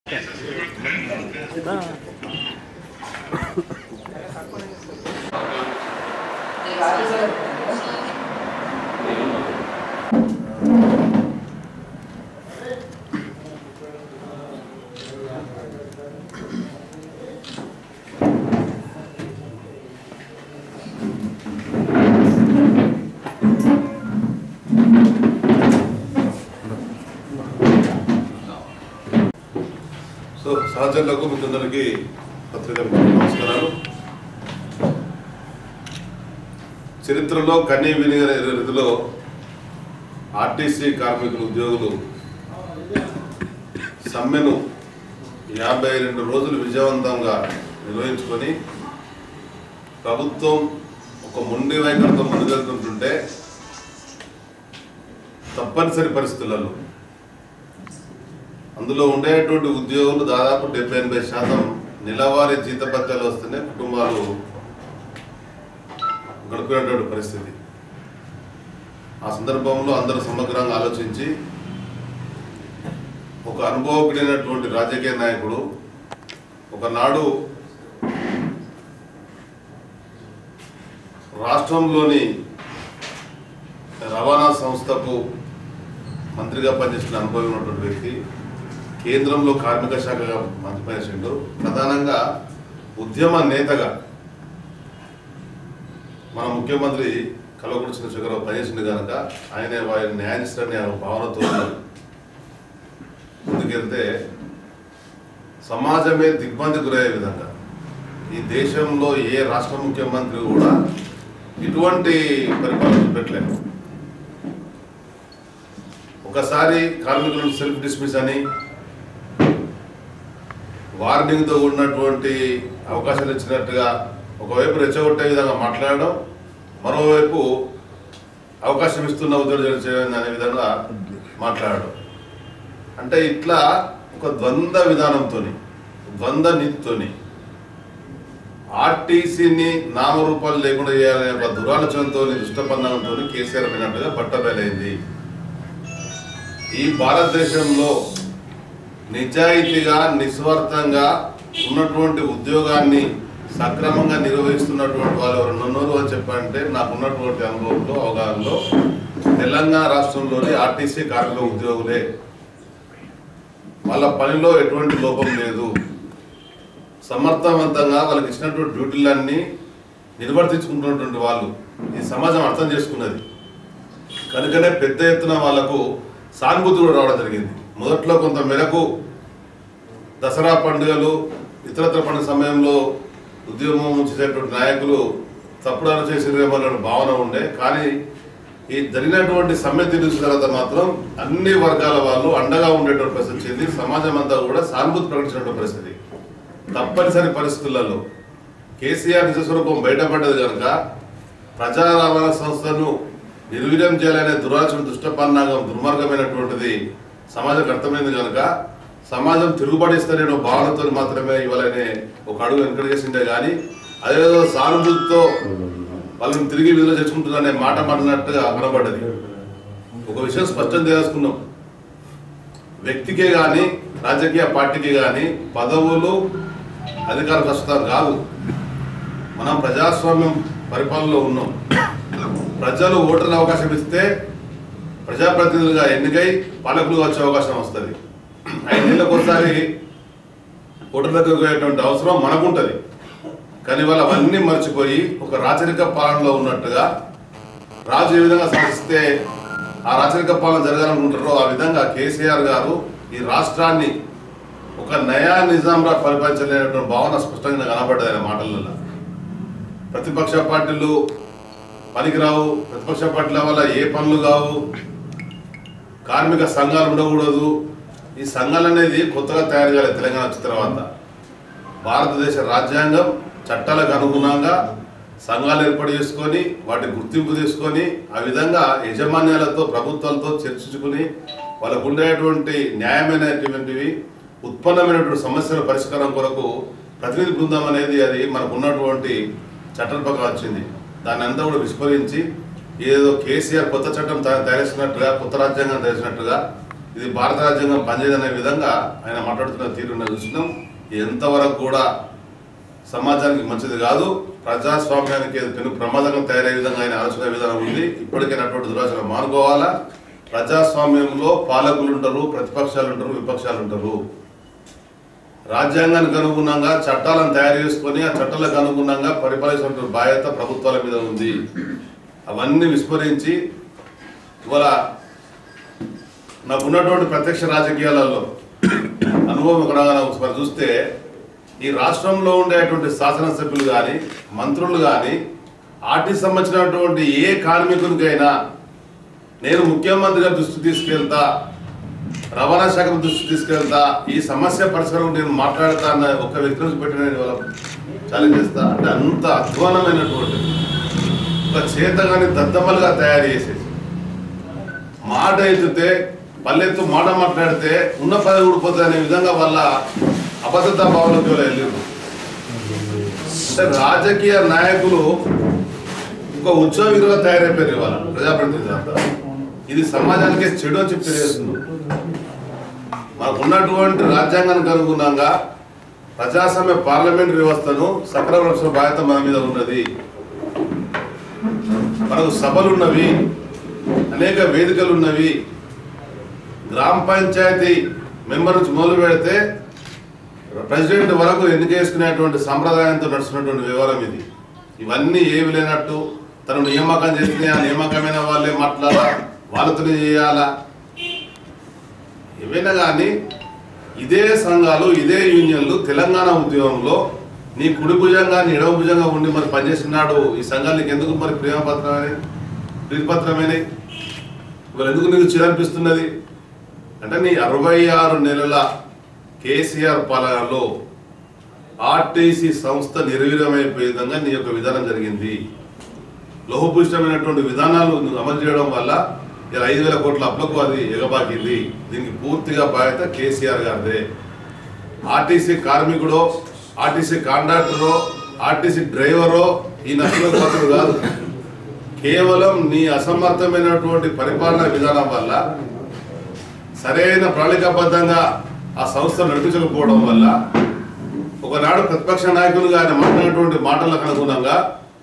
so సహచరులకు మీకందరికీ పత్రిక మిత్రులకు నమస్కారాలు చరిత్రలో కన్నీ విని రీతిలో ఆర్టీసీ కార్మికులు ఉద్యోగులు సమ్మెను యాభై రెండు రోజులు విజయవంతంగా నిర్వహించుకొని ప్రభుత్వం ఒక మొండి వైఖరితో ముందుకెళ్తుంటుంటే తప్పనిసరి పరిస్థితులలో అందులో ఉండేటువంటి ఉద్యోగులు దాదాపు డెబ్బై ఎనభై శాతం నెలవారీ జీతభత్యాలు వస్తేనే కుటుంబాలు గడుపుకునేటువంటి పరిస్థితి ఆ సందర్భంలో అందరూ సమగ్రంగా ఆలోచించి ఒక అనుభవకుడైనటువంటి రాజకీయ నాయకుడు ఒకనాడు రాష్ట్రంలోని రవాణా సంస్థకు మంత్రిగా పనిచేసిన అనుభవం ఉన్నటువంటి వ్యక్తి కేంద్రంలో కార్మిక శాఖగా మంత్రి పనిచేసిండు ప్రధానంగా ఉద్యమ నేతగా మన ముఖ్యమంత్రి కల్వకుడి చంద్రశేఖరరావు పనిచేసింది కనుక ఆయన వారిని న్యాయనిస్తారని ఆ భావనతో ముందుకెళ్తే సమాజమే దిగ్బంధి గురయ్యే విధంగా ఈ దేశంలో ఏ రాష్ట్ర ముఖ్యమంత్రి కూడా ఇటువంటి పరిపాలన పెట్టలేదు ఒకసారి కార్మికులను సెల్ఫ్ డిస్మిస్ అని వార్నింగ్తో కూడినటువంటి అవకాశాలు ఇచ్చినట్టుగా ఒకవైపు రెచ్చగొట్టే విధంగా మాట్లాడడం మరోవైపు అవకాశం ఇస్తున్న ఉద్యోగం చేయండి అనే విధంగా మాట్లాడడం అంటే ఇట్లా ఒక ద్వంద్వ విధానంతో ద్వంద్వ నీతితోని ఆర్టీసీని నామరూపాలు లేకుండా చేయాలనే ఒక దురాలోచనతో దుష్టపందంతో కేసీఆర్ పోయినట్టుగా పట్టబయలైంది ఈ భారతదేశంలో నిజాయితీగా నిస్వార్థంగా ఉన్నటువంటి ఉద్యోగాన్ని సక్రమంగా నిర్వహిస్తున్నటువంటి వాళ్ళు ఎవరు ఉన్నారు అని చెప్పంటే నాకు ఉన్నటువంటి అనుభవంలో అవగాహనలో తెలంగాణ రాష్ట్రంలోని ఆర్టీసీ కార్మిక ఉద్యోగులే వాళ్ళ పనిలో ఎటువంటి లోపం లేదు సమర్థవంతంగా వాళ్ళకి ఇచ్చినటువంటి డ్యూటీలన్నీ నిర్వర్తించుకుంటున్నటువంటి వాళ్ళు ఈ సమాజం అర్థం చేసుకున్నది కనుకనే పెద్ద ఎత్తున వాళ్ళకు సానుభూతి కూడా రావడం జరిగింది మొదట్లో కొంత మేరకు దసరా పండుగలు ఇతరత్ర పండుగ సమయంలో ఉద్యమం చేసేటువంటి నాయకులు తప్పుడు చేసిరేమో అనే భావన ఉండే కానీ ఈ జరిగినటువంటి సమ్మె తెలిసిన తర్వాత మాత్రం అన్ని వర్గాల వాళ్ళు అండగా ఉండేటువంటి పరిస్థితి వచ్చింది సమాజం అంతా కూడా సానుభూతి ప్రకటించినటువంటి పరిస్థితి తప్పనిసరి పరిస్థితులలో కేసీఆర్ నిజస్వరూపం బయటపడ్డది కనుక ప్రజా రవాణా సంస్థను నిర్వీర్యం చేయాలనే దురాచరణ దుష్టపన్నాగం దుర్మార్గమైనటువంటిది సమాజానికి అర్థమైంది కనుక సమాజం తిరుగుబడిస్తే నేను భావనతో మాత్రమే ఇవ్వాలనే ఒక అడుగు వెనకడు చేసిందే కానీ అదేదో సానుభూతితో వాళ్ళని తిరిగి విడుదల చేసుకుంటున్నారనే మాట మాట్లాడినట్టుగా కనబడ్డది ఒక విషయం స్పష్టం చేసుకున్నాం వ్యక్తికే కానీ రాజకీయ పార్టీకి కానీ పదవులు అధికార ప్రస్తుతం కాదు మనం ప్రజాస్వామ్యం పరిపాలనలో ఉన్నాం ప్రజలు ఓటర్ అవకాశం ఇస్తే ప్రజాప్రతినిధులుగా ఎన్నికై పాలకులుగా వచ్చే అవకాశం వస్తుంది ఐదేళ్ళకి ఒకసారి ఓటర్ దగ్గరకు పోయేటువంటి అవసరం మనకుంటుంది కానీ వాళ్ళు అవన్నీ మర్చిపోయి ఒక రాచరిక పాలనలో ఉన్నట్టుగా రాజు ఏ విధంగా సాధిస్తే ఆ రాచరిక పాలన జరగాలనుకుంటారో ఆ విధంగా కేసీఆర్ గారు ఈ రాష్ట్రాన్ని ఒక నయా నిజాంరా పరిపాలించలేనటువంటి భావన స్పష్టంగా కనబడ్డది ఆయన మాటలలో ప్రతిపక్ష పార్టీలు పనికిరావు ప్రతిపక్ష పార్టీల వల్ల ఏ పనులు కావు కార్మిక సంఘాలు ఉండకూడదు ఈ సంఘాలు అనేది కొత్తగా తయారు కాలేదు తెలంగాణ వచ్చిన తర్వాత భారతదేశ రాజ్యాంగం చట్టాలకు అనుగుణంగా సంఘాలు ఏర్పాటు చేసుకొని వాటి గుర్తింపు తీసుకొని ఆ విధంగా యజమాన్యాలతో ప్రభుత్వాలతో చర్చించుకుని వాళ్ళకు ఉండేటువంటి న్యాయమైనటువంటివి ఉత్పన్నమైనటువంటి సమస్యల పరిష్కారం కొరకు ప్రతినిధి బృందం అనేది అది మనకు ఉన్నటువంటి చట్టం ప్రకారం వచ్చింది దాన్ని అంతా కూడా విస్మరించి ఏదో కేసీఆర్ కొత్త చట్టం తయా- తయారు చేసినట్టుగా కొత్త రాజ్యాంగం తయారు చేసినట్టుగా ఇది భారత రాజ్యాంగం పనిచేయదనే విధంగా ఆయన మాట్లాడుతున్న తీరున్న చూసినాం ఎంతవరకు కూడా సమాజానికి మంచిది కాదు ప్రజాస్వామ్యానికి ఇది పెను ప్రమాదంగా తయారయ్యే విధంగా ఆయన ఆలోచన విధానం ఉంది ఇప్పటికైనా అటువంటి దురాచరణ మానుకోవాలా ప్రజాస్వామ్యంలో పాలకులు ఉంటారు ప్రతిపక్షాలు ఉంటారు విపక్షాలు ఉంటారు రాజ్యాంగానికి అనుగుణంగా చట్టాలను తయారు చేసుకొని ఆ చట్టాలకు అనుగుణంగా పరిపాలించిన బాధ్యత ప్రభుత్వాల మీద ఉంది అవన్నీ విస్మరించి ఇవాళ నాకు ఉన్నటువంటి ప్రత్యక్ష రాజకీయాలలో అనుభవం ఇక్కడ ఒకసారి చూస్తే ఈ రాష్ట్రంలో ఉండేటువంటి శాసనసభ్యులు కానీ మంత్రులు కానీ ఆర్టీకి సంబంధించినటువంటి ఏ కార్మికునికైనా నేను ముఖ్యమంత్రి గారి దృష్టి తీసుకెళ్తా రవాణా శాఖ దృష్టి తీసుకెళ్తా ఈ సమస్య పరిష్కారం నేను మాట్లాడతా అన్న ఒక వ్యక్తి నుంచి పెట్టి నేను ఇవాళ ఛాలెంజ్ చేస్తా అంటే అంత అధ్వానమైనటువంటి ఒక చేతగాని దద్దమ్మలుగా తయారు చేసేసి మాట ఎత్తితే పల్లెత్తు మాట మాట్లాడితే ఉన్న పదవి ఊడిపోతుంది అనే విధంగా వాళ్ళ అబద్ధత భావనకి వెళ్ళారు అంటే రాజకీయ నాయకులు ఒక ఉత్సవ విధంగా తయారైపోయారు ఇవాళ ప్రజాప్రతినిధులు అంతా ఇది సమాజానికి చెడు అని చెప్పి తెలియజేస్తుంది మనకు ఉన్నటువంటి రాజ్యాంగానికి అనుగుణంగా ప్రజాస్వామ్య పార్లమెంట్ వ్యవస్థను సక్రమణ బాధ్యత మన మీద ఉన్నది మనకు సభలు ఉన్నవి అనేక వేదికలు ఉన్నవి గ్రామ పంచాయతీ మెంబర్ నుంచి మొదలు పెడితే ప్రెసిడెంట్ వరకు ఎన్నిక చేసుకునేటువంటి సంప్రదాయంతో నడుస్తున్నటువంటి వివరం ఇది ఇవన్నీ ఏమి లేనట్టు తను నియామకం చేస్తే ఆ నియామకమైన వాళ్ళే మాట్లాడాలా వాళ్ళతోనే చేయాలా ఏవైనా కానీ ఇదే సంఘాలు ఇదే యూనియన్లు తెలంగాణ ఉద్యమంలో నీ కుడి భుజంగా నీ ఎడమ భుజంగా ఉండి మరి పనిచేస్తున్నాడు ఈ సంఘాలు నీకు ఎందుకు మరి ప్రేమపత్రమని ప్రీతిపత్రమేనే మరి ఎందుకు నీకు చిరనిపిస్తున్నది అంటే నీ అరవై ఆరు నెలల కేసీఆర్ పాలనలో ఆర్టీసీ సంస్థ నిర్వీర్యమైపోయే విధంగా నీ యొక్క విధానం జరిగింది లోహభూషితమైనటువంటి విధానాలు నువ్వు అమలు చేయడం వల్ల ఇలా ఐదు వేల కోట్ల అప్పులకు అది ఎగబాకింది దీనికి పూర్తిగా బాధ్యత కేసీఆర్ గారిదే ఆర్టీసీ కార్మికుడో ఆర్టీసీ కాంట్రాక్టరో ఆర్టీసీ డ్రైవరో ఈ నష్టపోతుడు కాదు కేవలం నీ అసమర్థమైనటువంటి పరిపాలన విధానం వల్ల సరైన ప్రణాళికాబద్ధంగా ఆ సంస్థ నడిపించకపోవడం వల్ల ఒకనాడు ప్రతిపక్ష నాయకులుగా ఆయన మాట్లాడినటువంటి మాటలకు అనుగుణంగా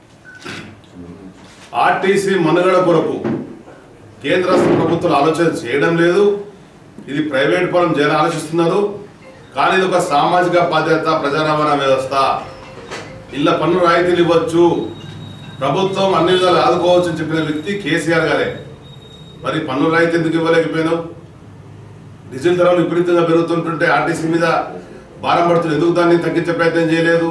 ఆర్టీసీ మనుగడ కొరకు కేంద్ర రాష్ట్ర ప్రభుత్వాలు ఆలోచన చేయడం లేదు ఇది ప్రైవేట్ పరం జనం ఆలోచిస్తున్నారు కానీ ఇది ఒక సామాజిక బాధ్యత ప్రజా రవాణా వ్యవస్థ ఇళ్ళ పన్ను రాయితీలు ఇవ్వచ్చు ప్రభుత్వం అన్ని విధాలు ఆదుకోవచ్చు అని చెప్పిన వ్యక్తి కేసీఆర్ గారే మరి పన్ను రాయితీ ఎందుకు ఇవ్వలేకపోయినావు డీజిల్ ధరలు విపరీతంగా పెరుగుతుంటుంటే ఆర్టీసీ మీద భారం పడుతుంది ఎందుకు దాన్ని తగ్గించే ప్రయత్నం చేయలేదు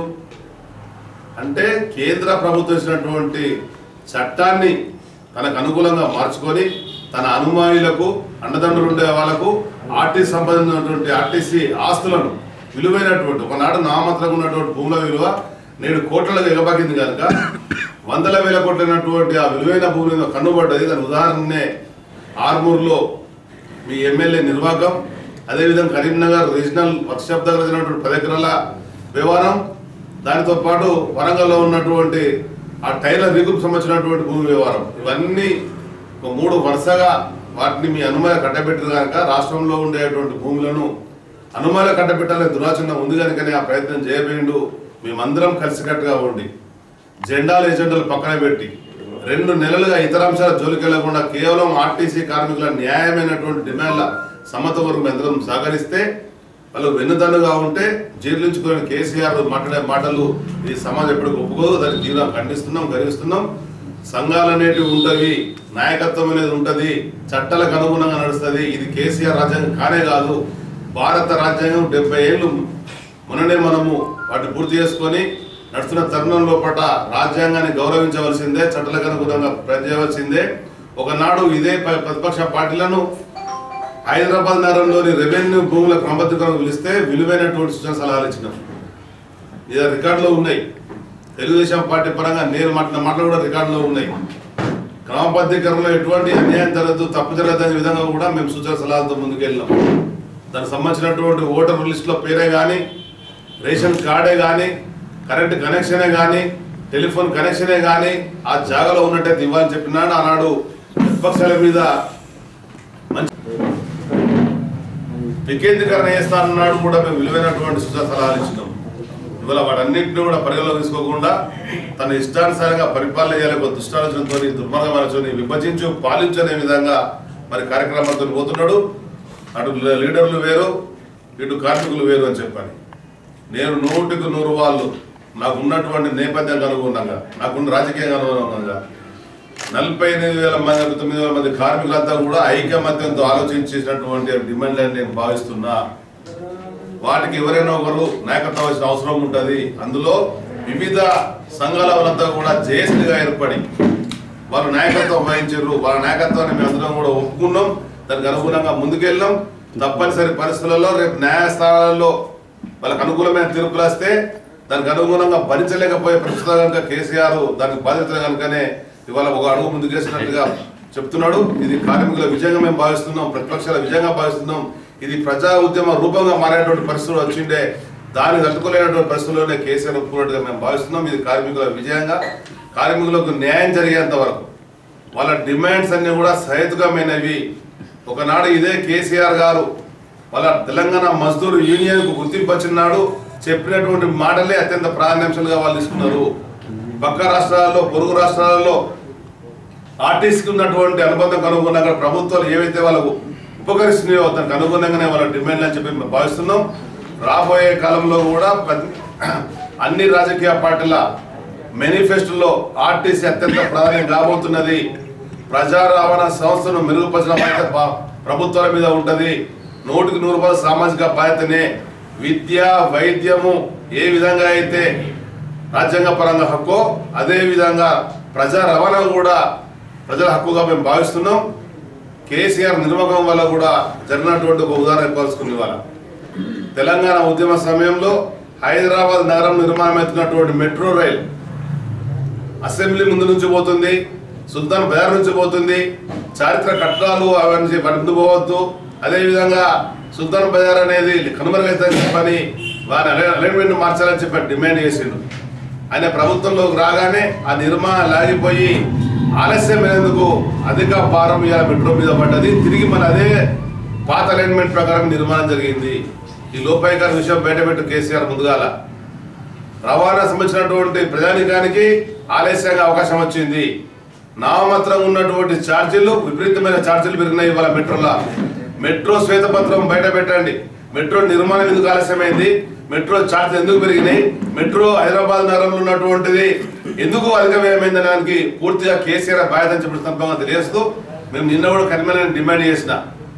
అంటే కేంద్ర ప్రభుత్వం ఇచ్చినటువంటి చట్టాన్ని తనకు అనుకూలంగా మార్చుకొని తన అనుమాయులకు అండదండలు ఉండే వాళ్ళకు ఆర్టీసీ సంబంధించినటువంటి ఆర్టీసీ ఆస్తులను విలువైనటువంటి ఒకనాడు నామత్రంగా ఉన్నటువంటి భూముల విలువ నేడు కోట్లకు ఎగబాకింది కనుక వందల వేల కోట్లైనటువంటి ఆ విలువైన భూమి మీద కన్నుబడ్డది దాని ఉదాహరణనే ఆర్మూర్లో మీ ఎమ్మెల్యే నిర్వాహకం అదేవిధంగా కరీంనగర్ రీజనల్ వర్క్షాప్ దగ్గర జరిగినటువంటి పది ఎకరాల వ్యవహారం దానితో పాటు వరంగల్లో ఉన్నటువంటి ఆ టైలర్ రిగుకు సంబంధించినటువంటి భూమి వ్యవహారం ఇవన్నీ ఒక మూడు వరుసగా వాటిని మీ అనుమతి కట్టబెట్టిన కనుక రాష్ట్రంలో ఉండేటువంటి భూములను అనుమతి కట్టబెట్టాలనే దురాచరణ ఉంది కనుకనే ఆ ప్రయత్నం చేయబోయిండు మేమందరం కలిసికట్టుగా ఉండి జెండాలు ఎజెండాలు పక్కన పెట్టి రెండు నెలలుగా ఇతర అంశాల జోలికి వెళ్లకుండా కేవలం ఆర్టీసీ కార్మికుల న్యాయమైనటువంటి డిమాండ్ల సమత వరకు అందరం సహకరిస్తే వాళ్ళు వెన్నుదన్నుగా ఉంటే జీర్ణించుకునే కేసీఆర్ మాట్లాడే మాటలు ఈ సమాజం ఎప్పుడు ఒప్పుకోదు దాన్ని తీవ్రం ఖండిస్తున్నాం గర్విస్తున్నాం సంఘాలు అనేటివి ఉంటవి నాయకత్వం అనేది ఉంటది చట్టాలకు అనుగుణంగా నడుస్తుంది ఇది కేసీఆర్ రాజ్యాంగం కానే కాదు భారత రాజ్యాంగం డెబ్బై ఏళ్ళు మొన్ననే మనము వాటిని పూర్తి చేసుకొని నడుస్తున్న తరుణం లోపల రాజ్యాంగాన్ని గౌరవించవలసిందే చట్టాలకు అనుగుణంగా పనిచేయవలసిందే ఒకనాడు ఇదే ప- ప్రతిపక్ష పార్టీలను హైదరాబాద్ నగరంలోని రెవెన్యూ భూముల క్రమబద్ధీకరణ పిలిస్తే విలువైనటువంటి సూచన సలహాలు ఇచ్చినాం ఇది రికార్డులో ఉన్నాయి తెలుగుదేశం పార్టీ పరంగా నేను మాట్లాడిన మాటలు కూడా రికార్డులో ఉన్నాయి క్రమబద్ధీకరణలో ఎటువంటి అన్యాయం జరగదు తప్పు జరగదు విధంగా కూడా మేము సూచన సలహాలతో ముందుకెళ్ళినాం దానికి సంబంధించినటువంటి ఓటర్ లిస్టులో పేరే కానీ రేషన్ కార్డే కానీ కరెంట్ కనెక్షనే కానీ టెలిఫోన్ కనెక్షనే కానీ ఆ జాగాలో ఉన్నట్టయితే ఇవ్వాలని చెప్పినాడు ఆనాడు ప్రతిపక్షాల మీద మంచి వికేంద్రీకరణ చేస్తానన్నాడు కూడా మేము విలువైనటువంటి సూచన సలహాలు ఇచ్చినాం ఇవాళ వాటన్నింటినీ కూడా పరిగణలో తీసుకోకుండా తన ఇష్టానుసారంగా పరిపాలన చేయాలి ఒక దుష్టాలోచనతో దుర్మార్గం విభజించు పాలించనే విధంగా మరి కార్యక్రమాలతో పోతున్నాడు అటు లీడర్లు వేరు ఇటు కార్మికులు వేరు అని చెప్పాలి నేను నూటికి నూరు వాళ్ళు నాకు ఉన్నటువంటి నేపథ్యానికి అనుగుణంగా నాకున్న రాజకీయంగా అనుగుణంగా నలభై ఎనిమిది వేల మంది తొమ్మిది వేల మంది కార్మికులంతా కూడా ఐకమత్యంతో ఆలోచించేసినటువంటి డిమాండ్లని నేను భావిస్తున్నా వాటికి ఎవరైనా ఒకరు నాయకత్వం వహించిన అవసరం ఉంటుంది అందులో వివిధ సంఘాల వాళ్ళంతా కూడా జేసీలుగా ఏర్పడి వాళ్ళు నాయకత్వం వహించారు వాళ్ళ నాయకత్వాన్ని మేము అందరం కూడా ఒప్పుకున్నాం దానికి అనుగుణంగా ముందుకెళ్ళాం తప్పనిసరి పరిస్థితులలో రేపు న్యాయస్థానాల్లో వాళ్ళకి అనుకూలమైన తీర్పులు వస్తే దానికి అనుగుణంగా భరించలేకపోయే ప్రస్తుతం కనుక కేసీఆర్ దానికి బాధ్యత కనుకనే ఇవాళ ఒక అడుగు ముందుకేసినట్టుగా చెప్తున్నాడు ఇది కార్మికుల విజయంగా మేము భావిస్తున్నాం ప్రతిపక్షాల విజయంగా భావిస్తున్నాం ఇది ప్రజా ఉద్యమ రూపంగా మారేటువంటి పరిస్థితులు వచ్చిండే దాన్ని తట్టుకోలేనటువంటి పరిస్థితుల్లోనే కేసీఆర్ ఒప్పుకున్నట్టుగా మేము భావిస్తున్నాం ఇది కార్మికుల విజయంగా కార్మికులకు న్యాయం జరిగేంత వరకు వాళ్ళ డిమాండ్స్ అన్ని కూడా సహేతుకమైనవి ఒకనాడు ఇదే కేసీఆర్ గారు వాళ్ళ తెలంగాణ మజ్దూర్ యూనియన్ కు గుర్తింపు వచ్చినాడు చెప్పినటువంటి మాటలే అత్యంత ప్రాధాన్యాంశాలుగా వాళ్ళు తీసుకున్నారు పక్క రాష్ట్రాలలో పొరుగు రాష్ట్రాలలో ఆర్టీసీకి ఉన్నటువంటి అనుబంధం అనుగుణంగా ప్రభుత్వాలు ఏవైతే వాళ్ళకు ఉపకరిస్తున్నాయో దానికి అనుగుణంగానే వాళ్ళ డిమాండ్లు అని చెప్పి మేము భావిస్తున్నాం రాబోయే కాలంలో కూడా ప్రతి- అన్ని రాజకీయ పార్టీల మేనిఫెస్టోలో ఆర్టీసీ అత్యంత ప్రాధాన్యం కాబోతున్నది ప్రజా రవాణా సంస్థను మెరుగుపరచడం బాధ్యత ప- ప్రభుత్వాల మీద ఉంటది నూటికి నూరు రూపాయల సామాజిక బాధ్యతనే విద్య వైద్యము ఏ విధంగా అయితే రాజ్యాంగ పరంగా హక్కు అదే విధంగా ప్రజా రవాణా కూడా ప్రజల హక్కుగా మేము భావిస్తున్నాం కేసీఆర్ నిర్మకం వల్ల కూడా జరిగినటువంటి ఒక ఉదాహరణ ఇవ్వాల్సుకుని ఇవాళ తెలంగాణ ఉద్యమ సమయంలో హైదరాబాద్ నగరం నిర్మాణం అవుతున్నటువంటి మెట్రో రైల్ అసెంబ్లీ ముందు నుంచి పోతుంది సుల్తాన్ బజార్ నుంచి పోతుంది చారిత్రక కట్టడాలు అవన్నీ వాటి ముందు పోవద్దు అదేవిధంగా సుల్తాన్ బజార్ అనేది కనుమరుగైతుందని చెప్పని వారి అలైన్మెంట్ మార్చాలని చెప్పి డిమాండ్ చేసిండు ఆయన ప్రభుత్వంలోకి రాగానే ఆ నిర్మాణం లాగిపోయి ఆలస్యమైనందుకు అధిక భారం ఇవాళ మెట్రో మీద పడ్డది తిరిగి మన అదే పాత అలైన్మెంట్ ప్రకారం నిర్మాణం జరిగింది ఈ లోపాయికారి విషయం బయటపెట్టు కేసీఆర్ ముందుగాల రవాణా సంబంధించినటువంటి ప్రజానికానికి ఆలస్యంగా అవకాశం వచ్చింది నామమాత్రం ఉన్నటువంటి ఛార్జీలు విపరీతమైన ఛార్జీలు పెరిగినాయి ఇవాళ మెట్రోలో మెట్రో శ్వేతపత్రం బయట పెట్టండి మెట్రో నిర్మాణం ఎందుకు ఆలస్యమైంది మెట్రో ఛార్జ్ ఎందుకు పెరిగినాయి మెట్రో హైదరాబాద్ నగరంలో ఉన్నటువంటిది ఎందుకు అధికమైంది దానికి పూర్తిగా కేసీఆర్ బాధ్యత అని చెప్పిన సందర్భంగా తెలియజేస్తూ మేము నిన్న కూడా కఠినమైన డిమాండ్ చేసిన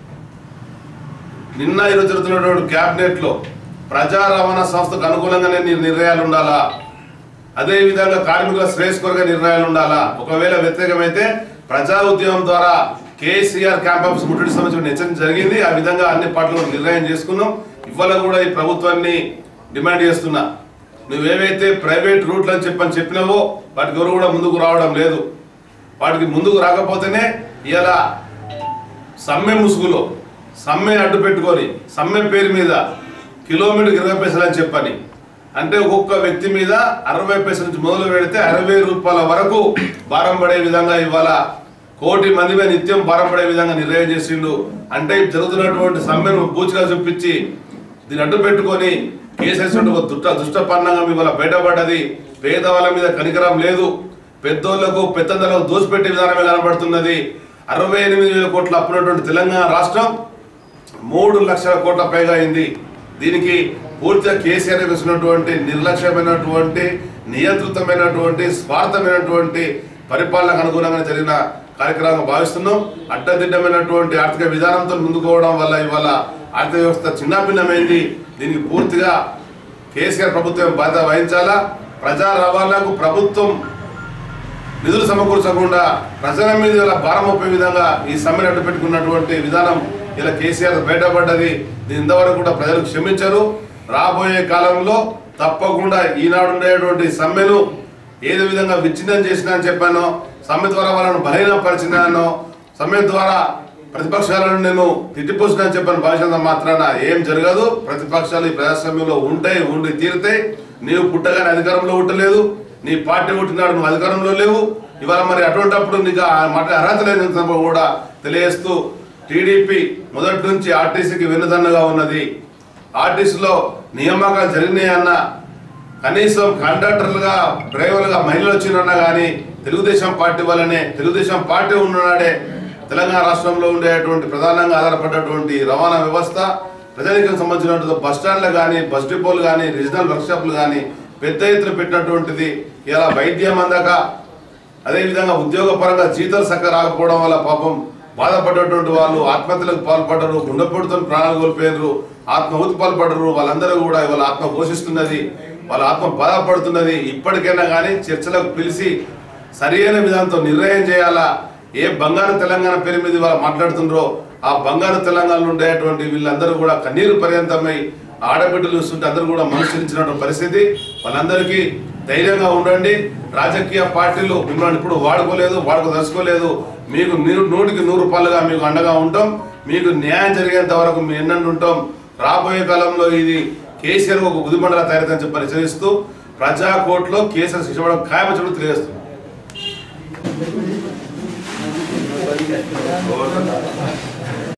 నిన్న ఈరోజు జరుగుతున్నటువంటి క్యాబినెట్ లో ప్రజా రవాణా సంస్థకు అనుకూలంగానే ని- నిర్ణయాలు ఉండాలా అదే విధంగా కార్మికుల శ్రేయస్కరంగా నిర్ణయాలు ఉండాలా ఒకవేళ వ్యతిరేకమైతే ప్రజా ఉద్యమం ద్వారా కేసీఆర్ క్యాంప్ ఆఫీస్ ముట్టడి సంబంధించిన హెచ్చరిక జరిగింది ఆ విధంగా అన్ని పార్టీలు నిర్ణయం చేసుకున్నాం ఇవాళ కూడా ఈ ప్రభుత్వాన్ని డిమాండ్ చేస్తున్నా నువ్వేవైతే ప్రైవేట్ రూట్లు అని చెప్పని చెప్పినావో వాటికి ఎవరు కూడా ముందుకు రావడం లేదు వాటికి ముందుకు రాకపోతేనే ఇలా సమ్మె ముసుగులో సమ్మె అడ్డు పెట్టుకొని సమ్మె పేరు మీద కిలోమీటర్ ఇరవై పైసలు అని చెప్పని అంటే ఒక్కొక్క వ్యక్తి మీద అరవై పైసల నుంచి మొదలు పెడితే అరవై రూపాయల వరకు భారం పడే విధంగా ఇవాళ కోటి మంది మీద నిత్యం భారం పడే విధంగా నిర్ణయం చేసిండు అంటే జరుగుతున్నటువంటి సమ్మెను పూచిగా చూపించి దీన్ని అడ్డు పెట్టుకొని కేసేసినట్టు ఒక దుష్ట దుష్ట పన్నంగా ఇవాళ బయటపడ్డది పేదవాళ్ళ మీద కనికరం లేదు పెద్దోళ్లకు పెద్దలకు దోసిపెట్టే విధానమే కనబడుతున్నది అరవై ఎనిమిది వేల కోట్ల అప్పున్నటువంటి తెలంగాణ రాష్ట్రం మూడు లక్షల కోట్ల పైగా అయింది దీనికి పూర్తిగా కేసీఆర్ వేసినటువంటి నిర్లక్ష్యమైనటువంటి నియంత్రితమైనటువంటి స్వార్థమైనటువంటి పరిపాలనకు అనుగుణంగా జరిగిన కార్యక్రమంగా భావిస్తున్నాం అడ్డదిడ్డమైనటువంటి ఆర్థిక విధానంతో ముందుకోవడం వల్ల ఇవాళ ఆర్థిక వ్యవస్థ చిన్నాభిన్నమైంది దీనికి పూర్తిగా కేసీఆర్ ప్రభుత్వం బాధ్యత వహించాలా ప్రజా రవాణాకు ప్రభుత్వం నిధులు సమకూర్చకుండా ప్రజల మీద ఇలా భారం మోపే విధంగా ఈ సమ్మెను అడ్డు పెట్టుకున్నటువంటి విధానం ఇలా కేసీఆర్ బయటపడ్డది దీని ఇంతవరకు కూడా ప్రజలు క్షమించరు రాబోయే కాలంలో తప్పకుండా ఈనాడు ఉండేటువంటి సమ్మెను ఏదో విధంగా విచ్ఛిన్నం చేసినా అని చెప్పానో సమ్మె ద్వారా వాళ్ళను బలహీనపరిచినానో సమ్మె ద్వారా ప్రతిపక్షాలను నేను తిట్టిపోసిన అని చెప్పని భావించిన మాత్రాన ఏం జరగదు ప్రతిపక్షాలు ఈ ప్రజాస్వామ్యంలో ఉంటాయి ఉండి తీరుతాయి నీవు పుట్టగానే అధికారంలో ఉండలేదు నీ పార్టీ పుట్టినాడు నువ్వు అధికారంలో లేవు ఇవాళ మరి అటువంటిప్పుడు నీకు ఆ మాట అర్హత లేని సందర్భం కూడా తెలియజేస్తూ టీడీపీ మొదటి నుంచి ఆర్టీసీకి వెన్నుదన్నుగా ఉన్నది ఆర్టీసీలో నియామకాలు జరిగినాయన్న కనీసం కండక్టర్లుగా డ్రైవర్లుగా మహిళలు వచ్చినన్నా కానీ తెలుగుదేశం పార్టీ వల్లనే తెలుగుదేశం పార్టీ ఉన్ననాడే తెలంగాణ రాష్ట్రంలో ఉండేటువంటి ప్రధానంగా ఆధారపడ్డటువంటి రవాణా వ్యవస్థ ప్రజలకు సంబంధించినటువంటి బస్ స్టాండ్లు కానీ బస్ డిపోలు కానీ రీజనల్ వర్క్షాప్లు కానీ పెద్ద ఎత్తున పెట్టినటువంటిది ఇలా వైద్యం అందక అదేవిధంగా ఉద్యోగపరంగా జీతాలు సక్క రాకపోవడం వల్ల పాపం బాధపడ్డటువంటి వాళ్ళు ఆత్మహత్యలకు పాల్పడ్డరు గుండెపోటుతో ప్రాణాలు కోల్పోయారు ఆత్మహుతి పాల్పడరు వాళ్ళందరూ కూడా వాళ్ళ ఆత్మ పోషిస్తున్నది వాళ్ళ ఆత్మ బాధపడుతున్నది ఇప్పటికైనా కానీ చర్చలకు పిలిచి సరైన విధానంతో నిర్ణయం చేయాలా ఏ బంగారు తెలంగాణ పేరు మీద వాళ్ళు మాట్లాడుతుండ్రో ఆ బంగారు తెలంగాణలో ఉండేటువంటి వీళ్ళందరూ కూడా కన్నీరు పర్యంతమై ఆడబిడ్డలు చూస్తుంటే అందరూ కూడా మనసులించినటువంటి పరిస్థితి వాళ్ళందరికీ ధైర్యంగా ఉండండి రాజకీయ పార్టీలు మిమ్మల్ని ఇప్పుడు వాడుకోలేదు వాడుకోదలుచుకోలేదు మీకు నూ- నూటికి నూరు రూపాయలుగా మీకు అండగా ఉంటాం మీకు న్యాయం జరిగేంత వరకు మీ ఎన్నండి ఉంటాం రాబోయే కాలంలో ఇది కేసీఆర్ ఒక ఉదిమండల తయారైతే చెప్పి హెచ్చరిస్తూ ప్రజా కోర్టులో కేసీఆర్ శిక్ష పడడం ఖాయమని చెప్పి తెలియజేస్తుంది